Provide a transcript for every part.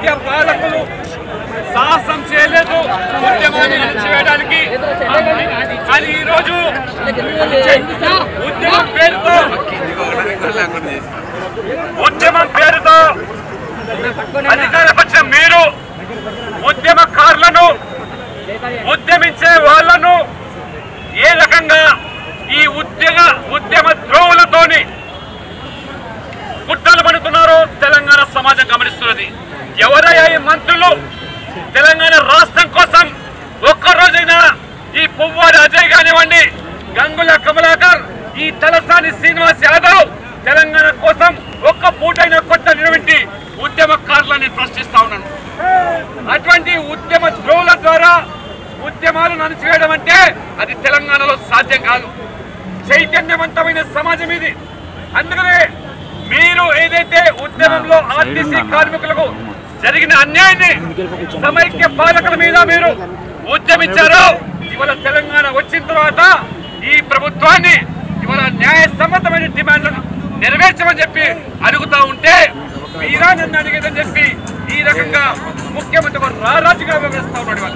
మధ్య పాలకులు సాహసం చేయలేదు ఉద్యమాన్ని అణచివేయడానికి కానీ ఈ రోజు ఉద్యమం పేరుతో ఉద్యమం పేరుతో అధికార పక్షం మీరు ఉద్యమకారులను ఉద్యమించే వాళ్ళను ఏ రకంగా ఈ ఉద్యమ ఉద్యమ ద్రోవులతోని కుట్రలు పడుతున్నారో తెలంగాణ సమాజం గమనిస్తున్నది ఎవరయ్యా ఈ మంత్రులు తెలంగాణ రాష్ట్రం కోసం ఒక్కరోజైనా ఈ పువ్వారి అజయ్ కానివ్వండి గంగుల కమలాకర్ ఈ తలసాని శ్రీనివాస్ యాదవ్ తెలంగాణ కోసం ఒక్క పూటైనా కొట్టనిటువంటి ఉద్యమకారులని ప్రశ్నిస్తా ఉన్నాను అటువంటి ఉద్యమ ద్రోవుల ద్వారా ఉద్యమాలను అణచివేయడం అంటే అది తెలంగాణలో సాధ్యం కాదు చైతన్యవంతమైన సమాజం ఇది అందుకనే మీరు ఏదైతే ఉద్యమంలో ఆర్టీసీ కార్మికులకు జరిగిన అన్యాయాన్ని సమైక్య పాలకుల మీద మీరు ఉద్యమించారో ఇవాళ తెలంగాణ వచ్చిన తర్వాత ఈ ప్రభుత్వాన్ని ఇవాళ న్యాయసమ్మతమైన డిమాండ్లను నెరవేర్చమని చెప్పి అడుగుతా ఉంటే మీరా నన్ను అడిగేదని చెప్పి ఈ రకంగా ముఖ్యమంత్రి ఒక రారాజుగా వ్యవహరిస్తా ఉన్నాడు వాళ్ళు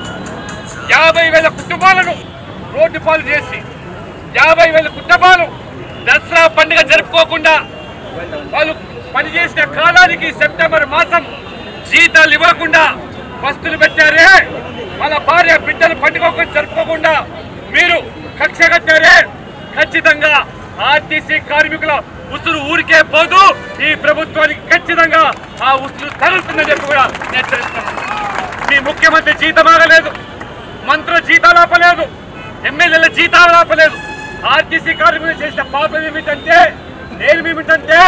యాభై వేల కుటుంబాలను రోడ్డు పాలు చేసి యాభై వేల కుటుంబాలు దసరా పండుగ జరుపుకోకుండా వాళ్ళు పనిచేసిన కాలానికి సెప్టెంబర్ మాసం జీతాలు ఇవ్వకుండా వస్తువులు పెట్టారే వాళ్ళ భార్య బిడ్డలు పండుగ జరుపుకోకుండా మీరు కక్ష కట్టారే ఖచ్చితంగా ఆర్టీసీ కార్మికుల ఉసురు ఊరికే పోదు ఈ ప్రభుత్వానికి ఖచ్చితంగా ఆ ఉసురు తగులుతుందని చెప్పి కూడా హెచ్చరిస్తున్నాను మీ ముఖ్యమంత్రి జీతం ఆగలేదు మంత్రుల జీతాలు ఆపలేదు ఎమ్మెల్యేల జీతాలు ఆపలేదు ఆర్టీసీ కార్మికులు చేసిన పాపం ఏమిటంటే నేను ఏమిటంటే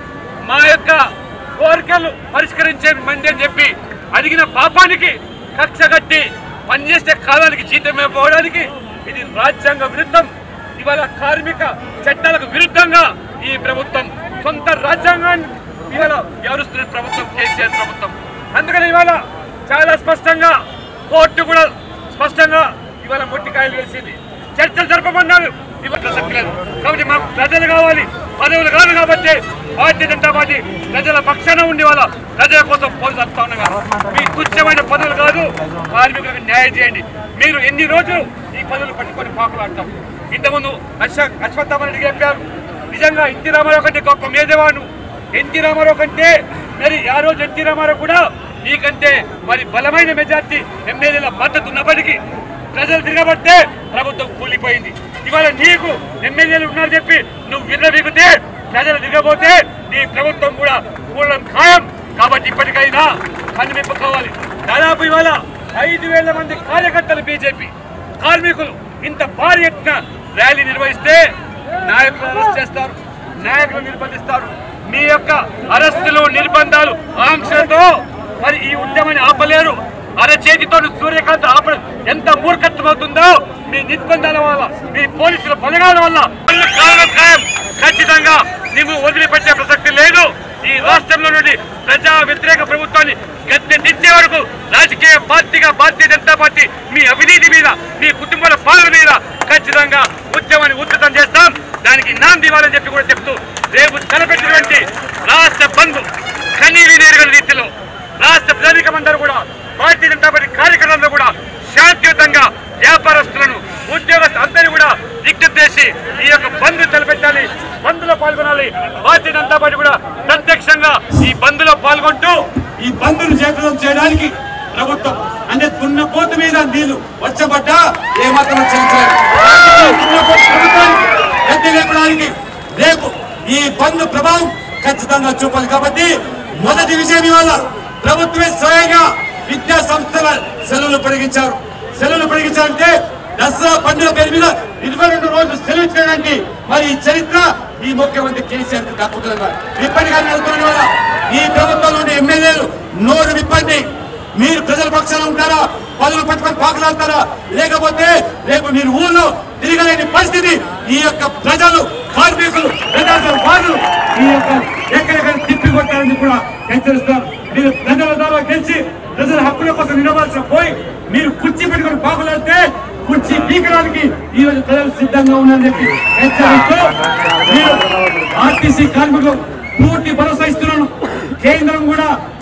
మా యొక్క కోరికలు పరిష్కరించే మంది అని చెప్పి అడిగిన పాపానికి కక్ష కట్టి పనిచేసే కాలానికి జీతం ఇవ్వడానికి ఇది రాజ్యాంగ విరుద్ధం ఇవాళ కార్మిక చట్టాలకు విరుద్ధంగా ఈ ప్రభుత్వం సొంత రాజ్యాంగాన్ని ఇవాళ వ్యవహరిస్తున్న ప్రభుత్వం కేసీఆర్ ప్రభుత్వం అందుకని ఇవాళ చాలా స్పష్టంగా కోర్టు కూడా స్పష్టంగా ఇవాళ మొట్టికాయలు వేసింది చర్చలు జరపమన్నారు ఇవాళ ప్రసక్తి లేదు కాబట్టి మాకు ప్రజలు కావాలి పదవులు కాదు కాబట్టి భారతీయ జనతా పార్టీ ప్రజల పక్షాన ఉండి వాళ్ళ ప్రజల కోసం పోలు వస్తా ఉన్నాం మీ తుచ్చమైన పదవులు కాదు కార్మికులకు న్యాయం చేయండి మీరు ఎన్ని రోజులు ఈ పదవులు పట్టుకొని పాకులాడతాం ఇంతకుముందు అశ్వ అశ్వత్థామరెడ్డి చెప్పారు నిజంగా ఎన్టీ రామారావు కంటే గొప్ప మేధవాను ఎన్టీ రామారావు కంటే మరి ఆ రోజు ఎన్టీ రామారావు కూడా నీకంటే మరి బలమైన మెజార్టీ ఎమ్మెల్యేల మద్దతు ఉన్నప్పటికీ ప్రజలు తిరగబట్టే ప్రభుత్వం కూలిపోయింది ఇవాళ నీకు ఎమ్మెల్యేలు ఉన్నారు చెప్పి నువ్వు విర్రవీగితే ప్రజలు దిగబోతే నీ ప్రభుత్వం కూడా కూడడం ఖాయం కాబట్టి ఇప్పటికైనా కనుమింపు కావాలి దాదాపు ఇవాళ ఐదు వేల మంది కార్యకర్తలు బీజేపీ కార్మికులు ఇంత భారీ ఎత్తున ర్యాలీ నిర్వహిస్తే నాయకులు అరెస్ట్ చేస్తారు నాయకులు నిర్బంధిస్తారు మీ యొక్క అరెస్టులు నిర్బంధాలు ఆంక్షలతో మరి ఈ ఉద్యమాన్ని ఆపలేరు అరచేతితో సూర్యకాంత్ ఆపడం ఎంత మూర్ఖత్వం అవుతుందో మీ నిర్బంధాల వల్ల మీ పోలీసుల బలగాల వల్ల పనులు కారణం ఖాయం ఖచ్చితంగా నువ్వు వదిలిపెట్టే ప్రసక్తి లేదు ఈ రాష్ట్రంలో నుండి ప్రజా వ్యతిరేక ప్రభుత్వాన్ని గద్దె దించే వరకు రాజకీయ పార్టీగా భారతీయ జనతా పార్టీ మీ అవినీతి మీద మీ కుటుంబాల పాలన మీద ఖచ్చితంగా ఉద్యమాన్ని ఉధృతం చేస్తాం దానికి నాంది ఇవ్వాలని చెప్పి కూడా చెప్తూ రేపు తలపెట్టినటువంటి రాష్ట్ర బంధు కనీవి నేరుగల రీతిలో రాష్ట్ర ప్రజానికమందరూ కూడా భారతీయ జనతా పార్టీ కార్యకర్తలందరూ కూడా శాంతియుతంగా వ్యాపారస్తులను ఉద్యోగస్తులు అందరినీ కూడా విజ్ఞప్తి చేసి ఈ యొక్క బంద్ తలపెట్టాలి బంద్లో పాల్గొనాలి భారతీయ జనతా పార్టీ కూడా ప్రత్యక్షంగా ఈ బంద్లో పాల్గొంటూ ఈ బంధును చేతులం చేయడానికి ప్రభుత్వం అంటే దున్నపోతు మీద నీళ్లు వచ్చబడ్డా ఏమాత్రం చేయించలేదు ఈ దున్నపోతు ప్రభుత్వానికి గద్దె లేపడానికి రేపు ఈ బంధు ప్రభావం ఖచ్చితంగా చూపాలి కాబట్టి మొదటి విషయం ఇవాళ ప్రభుత్వమే స్వయంగా విద్యా సంస్థల సెలవులు పొడిగించారు సెలవులు పొడిగించారంటే దసరా పండుగ పేరు మీద ఇరవై రెండు రోజులు సెలవు ఇచ్చడానికి మరి ఈ చరిత్ర ఈ ముఖ్యమంత్రి కేసీఆర్ దక్కుతుంది ఇప్పటికైనా అనుకున్న వాళ్ళ ఈ ప్రభుత్వంలోని ఎమ్మెల్యేలు నోరు విప్పండి మీరు ప్రజల పక్షాన ఉంటారా పదులు పట్టుకొని పాకలాడతారా లేకపోతే రేపు మీరు ఊళ్ళో తిరగలేని పరిస్థితి ఈ యొక్క ప్రజలు కార్మికులు ప్రజాస్వామ్య వాదులు ఈ యొక్క ఎక్కడెక్కడ తిప్పి కొట్టాలని కూడా హెచ్చరిస్తారు మీరు ప్రజల ద్వారా గెలిచి ప్రజల హక్కుల కోసం నిలవాల్సిన పోయి మీరు కుర్చీ పెట్టుకొని పాకులాడితే కుర్చీ పీకడానికి ఈ రోజు ప్రజలు సిద్ధంగా ఉన్నారని చెప్పి హెచ్చరిస్తూ మీరు ఆర్టీసీ కార్మికులు పూర్తి భరోసా ఇస్తున్నాను కేంద్రం కూడా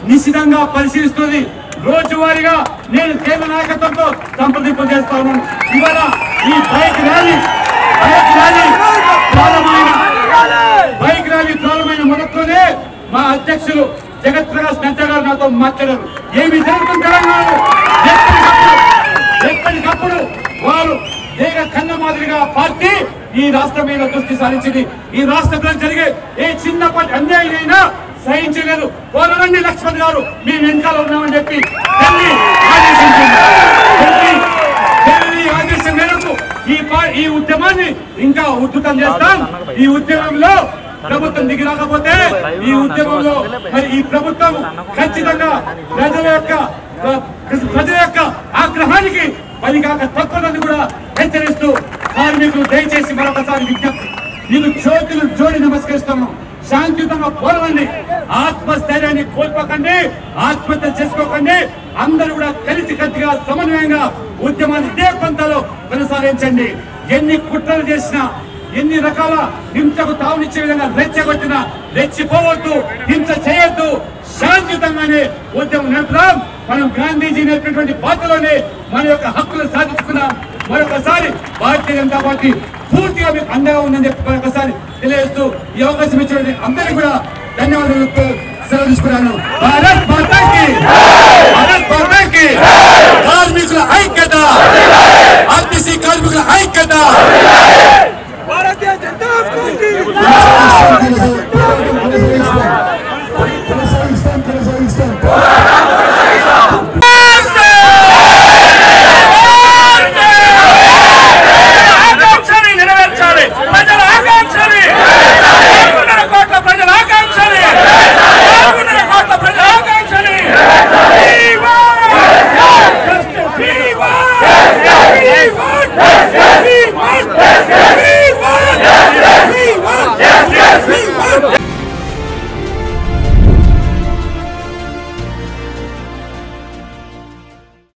నిశితంగా పరిశీలిస్తుంది రోజువారీగా నేను కేంద్ర నాయకత్వంతో సంప్రదింపు చేస్తా ఉన్నాను ఇవాళ ఈ బైక్ ర్యాలీ బైక్ ర్యాలీ ప్రారంభమైన బైక్ ర్యాలీ ప్రారంభమైన మొదట్లోనే మా అధ్యక్షులు జగత్ ప్రకాష్ నడ్డా గారు నాతో మాట్లాడారు ఏమి జరుగుతుంది తెలంగాణలో ఎప్పటికప్పుడు ఎప్పటికప్పుడు వారు ఏక కన్న మాదిరిగా పార్టీ ఈ రాష్ట్రం మీద దృష్టి సారించింది ఈ రాష్ట్రంలో జరిగే ఏ చిన్నపాటి అన్యాయం అయినా సహించలేదు పోరాడండి లక్ష్మణ్ గారు మీ వెనకాల ఉన్నామని చెప్పి ఢిల్లీ ఆదేశించింది ఢిల్లీ ఢిల్లీ ఆదేశం మేరకు ఈ పా- ఈ ఉద్యమాన్ని ఇంకా ఉధృతం చేస్తాం ఈ ఉద్యమంలో ప్రభుత్వం దిగి రాకపోతే ఈ ఉద్యమంలో మరి ఈ ప్రభుత్వం ఖచ్చితంగా ప్రజల యొక్క ప్రజల యొక్క ఆగ్రహానికి పనికాక తప్పదని కూడా హెచ్చరిస్తూ కార్మికులు దయచేసి మరొకసారి విజ్ఞప్తి మీకు జ్యోతులు జోడి నమస్కరిస్తాము శాంతియుతంగా పోరాడండి ఆత్మస్థైర్యాన్ని కోల్పోకండి ఆత్మహత్య చేసుకోకండి అందరూ కూడా కలిసి కట్టిగా సమన్వయంగా ఉద్యమాన్ని ఇదే పంతాలో కొనసాగించండి ఎన్ని కుట్రలు చేసినా ఎన్ని రకాల హింసకు తావునిచ్చే విధంగా రెచ్చగొట్టినా రెచ్చిపోవద్దు హింస చేయొద్దు శాంతియుతంగానే ఉద్యమం నడుపుదాం మనం గాంధీజీ నేర్పినటువంటి బాటలోనే మన యొక్క హక్కులు సాధించుకున్నాం మరొకసారి భారతీయ జనతా పార్టీ పూర్తిగా మీకు అండగా ఉందని చెప్పి మరొకసారి తెలియజేస్తూ ఈ అవకాశం ఇచ్చినటువంటి అందరికీ కూడా ధన్యవాదాలు చెప్తూ సెలవు తీసుకున్నాను భారత్ మాతాకి